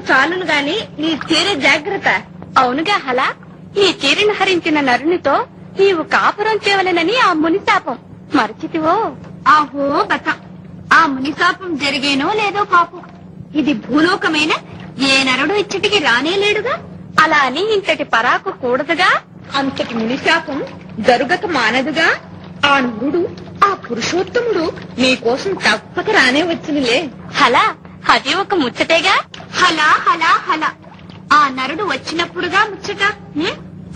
చాలును గాని నీ తీరే జాగ్రత్త అవునుగా హలా ఈ చీరను హరించిన నరునితో నీవు కాపురం చేయవలెనని ఆ ముని శాపం మరచితివో ఆహో బత ఆ మునిశాపం జరిగేనో లేదో పాపం ఇది భూలోకమైన ఏ నరుడు ఇచ్చటికి రానేలేడుగా అలా అని ఇంతటి పరాకు కూడదుగా అంతటి మునిశాపం జరుగక మానదుగా ఆ నరుడు ఆ పురుషోత్తముడు నీకోసం తప్పక రానే వచ్చినలే హలా అది ఒక ముచ్చటేగా హలా హలా హలా ఆ నరుడు వచ్చినప్పుడుగా ముచ్చట హ్మ్?